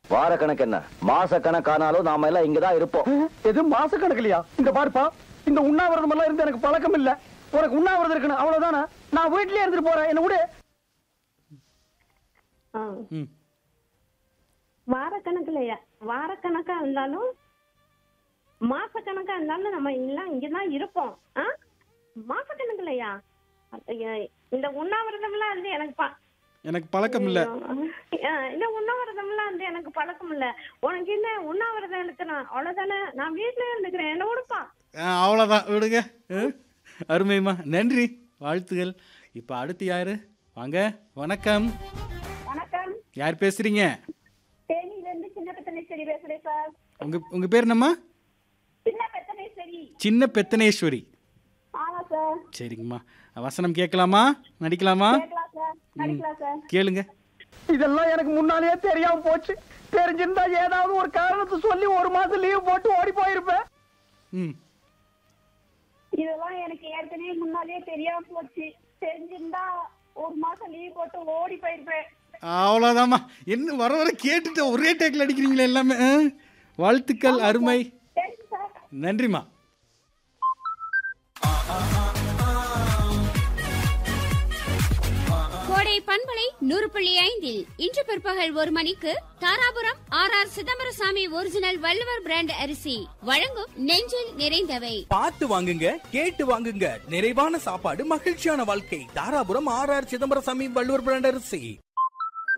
வார கணக்கு என்ன மாச கணக்கானாலும் நாம எல்லாம் இங்கதான் இருப்போம் எது மாச கணக்குலையா இந்த பாருப்பா இந்த உண்ணாவிரதம் எல்லாம் இருந்து எனக்கு பழக்கம் இல்ல உனக்கு உண்ணாவிரதம் இருக்கணும் அவ்வளவுதானே நான் வீட்லயே இருந்துட்டு போறேன் என்ன விடு ஆ. ம். வாரக்கணக்குலயா வாரக்கணக்கா இருந்தாலும் மாசக்கணக்கா இருந்தாலும் நம்ம எல்லாம் இங்கதான் இருப்போம் ஆ? மாசக்கணக்குலயா ஐயா, இந்த உண்ணாவிரதம்லாம் வந்து எனக்கு ப- எனக்கு பழக்கம் இல்ல ஆ, இந்த உண்ணாவிரதம்லாம் வந்து எனக்கு பழக்கம் இல்ல உனக்கு என்ன உண்ணாவிரதம் இருக்கணும் அவ்வளவுதானே நான் வீட்டுல இருந்துக்கிறேன் என்ன விடுப்பா ஆ, அவ்வளவுதான் விடுங்க ஆ, அருமைம்மா நன்றி வாழ்த்துகள் இப்போ அடுத்து யாரு வாங்க வணக்கம் வணக்கம் யார் பேசுறீங்க தேனியில இருந்து சின்ன பெத்தனேஸ்வரி பேசுறேன் சார் உங்க உங்க பேர் என்னம்மா சின்ன பெத்தனேஸ்வரி சின்ன பெத்தனேஸ்வரி ஆமா சார் சரிங்கம்மா வசனம் கேட்கலாமா நடிக்கலாமா கேட்கலாம் சார் நடிக்கலாம் சார் கேளுங்க இதெல்லாம் எனக்கு முன்னாலேயே தெரியாம போச்சு தெரிஞ்சிருந்தா ஏதாவது ஒரு காரணத்தை சொல்லி ஒரு மாசம் லீவ் போட்டு ஓடி போயிருப்பேன் ம் இதெல்லாம் எனக்கு ஏற்கனவே முன்னாலே தெரியாம போச்சு தெரிஞ்சிருந்தா ஒரு மாசம் லீவ் போட்டு ஓடி போயிருப்பேன் அவ்வளோதாம்மா என்ன வர வர கேட்டுட்டு ஒரே டேக்கில் அடிக்கிறீங்களே எல்லாமே ஆ? வாழ்த்துக்கள் அருமை சரி சார் நன்றிம்மா கோடை பண்பலை நூறு புள்ளி ஐந்தில் இன்று பிற்பகல் ஒரு மணிக்கு Dharapuram R R Chidambarasamy original Valluvar brand அரிசி வழங்கும் நெஞ்சில் நிறைந்தவை பார்த்து வாங்குங்க கேட்டு வாங்குங்க நிறைவான சாப்பாடு மகிழ்ச்சியான வாழ்க்கை Dharapuram R R Chidambarasamy Valluvar brand அரிசி